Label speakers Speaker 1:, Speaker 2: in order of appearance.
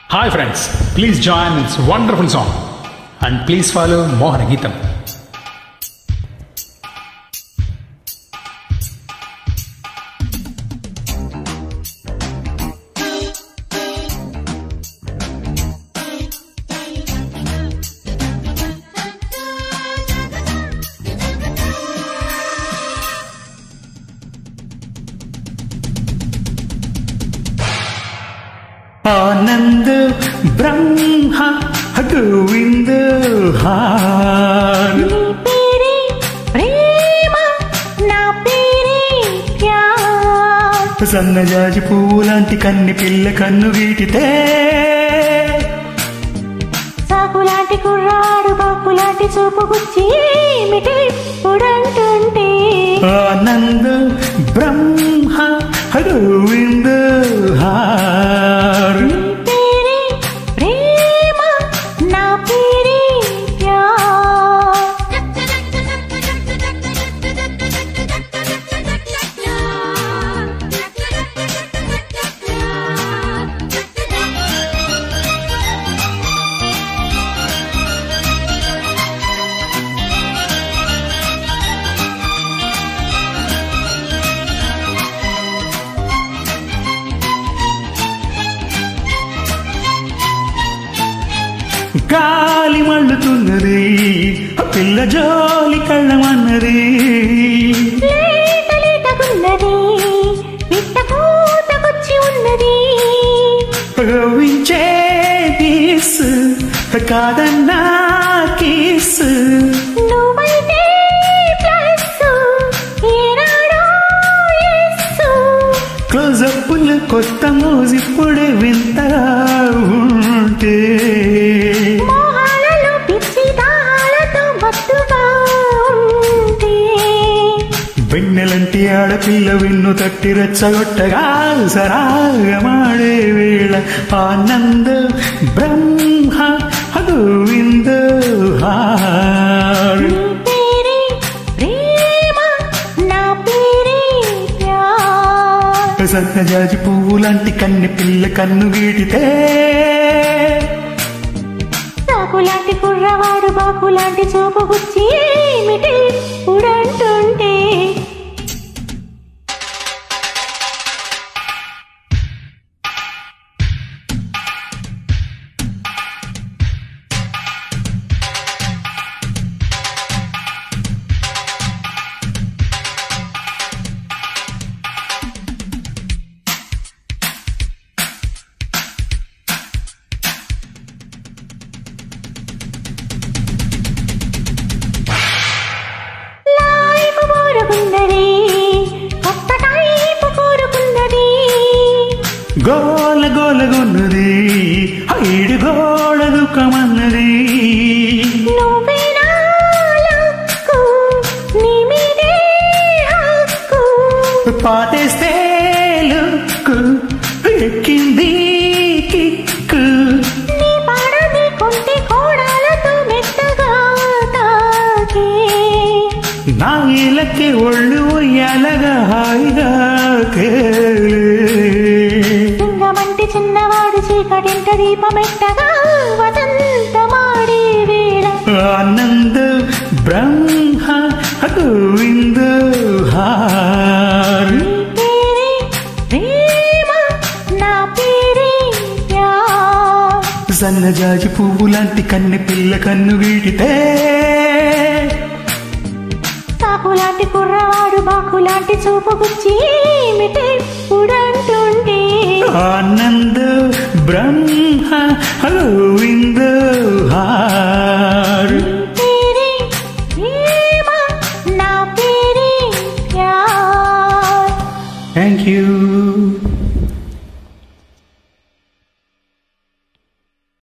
Speaker 1: Hi friends, please join this wonderful song and please follow Mohana Geetam.
Speaker 2: ఆనంద బ్రహ్మ Govinda hour
Speaker 3: నీ పేరే ప్రేమ నా పేరే ప్యార్
Speaker 2: సన్నజాజి పువ్వు లాంటి కన్ని పిల్ల కన్ను వీటితే
Speaker 3: సాకులాంటి కుర్రాడు బాకులాంటి చూపు గుచ్చి ఏమిటి ఇప్పుడంటుంటే
Speaker 2: ఆనంద బ్రహ్మ గోవింద హార్
Speaker 3: నీ పేరే ప్రేమ నా పేరే
Speaker 2: గాలి మళ్ళుతున్నది ఆ పిల్ల జోలి కళ్ళమన్నది
Speaker 3: లేత లేతగున్నది పిట్ట కూతకొచ్చి ఉన్నది
Speaker 2: గోవించే తీస్ కాదన్నా కీస్
Speaker 3: నువ్వైతే ప్లస్ ఏనాడో ఎస్సు
Speaker 2: క్లోజప్పులు కొత్త మోజిప్పుడే వింతగా ఉంటే
Speaker 3: మోహాలలో పిచ్చి దాహాలతో మత్తుగా ఉంటే
Speaker 2: వెన్నెలంటి ఆడపిల్ల విన్ను తట్టి రెచ్చగొట్టగా సరాగమాడే వేళ ఆనంద బ్రహ్మ గోవింద హార్
Speaker 3: నీ పేరే ప్రేమ నా పేరే ప్యార్
Speaker 2: సన్నజాజి పువ్వు లాంటి కన్ని పిల్ల కన్ను వీటితే
Speaker 3: సాకులాంటి కుర్రవాడు బాకులాంటి చూపు గుచ్చి ఏమిటి ఇప్పుడంటుంటే లైఫ్ కోరుకున్నది కొత్త టైపు కోరుకున్నది
Speaker 2: గోల గోలగున్నది ఐడు గోడ దుఃఖమన్నది
Speaker 3: నువ్వే నా లక్కు, నీ మీదే హక్కు.
Speaker 2: పాటేస్తే లుక్కు ఎక్కింది కిక్కు
Speaker 3: నీ పాడని కొంటి కోడాలతో మెత్తగా తాకే.
Speaker 2: నా ఇలకి ఒళ్ళు ఉయ్యాలగా హాయిగా కేలే
Speaker 3: సింగమంటి చిన్నవాడు చీకటింట దీపమెట్టగా వసంతమాడే వేళ
Speaker 2: ఆనంద బ్రహ్మ గోవింద హార్
Speaker 3: నీ పేరే ప్రేమ, నా పేరే ప్యార్.
Speaker 2: సన్నజాజి పువ్వు లాంటి కన్నె పిల్ల కన్ను వీడితే
Speaker 3: సాకులాంటి కుర్రవాడు బాకులాంటి చూపు గుచ్చి ఏమిటి ఇప్పుడంటుంటే
Speaker 2: ఆనంద బ్రహ్మ గోవింద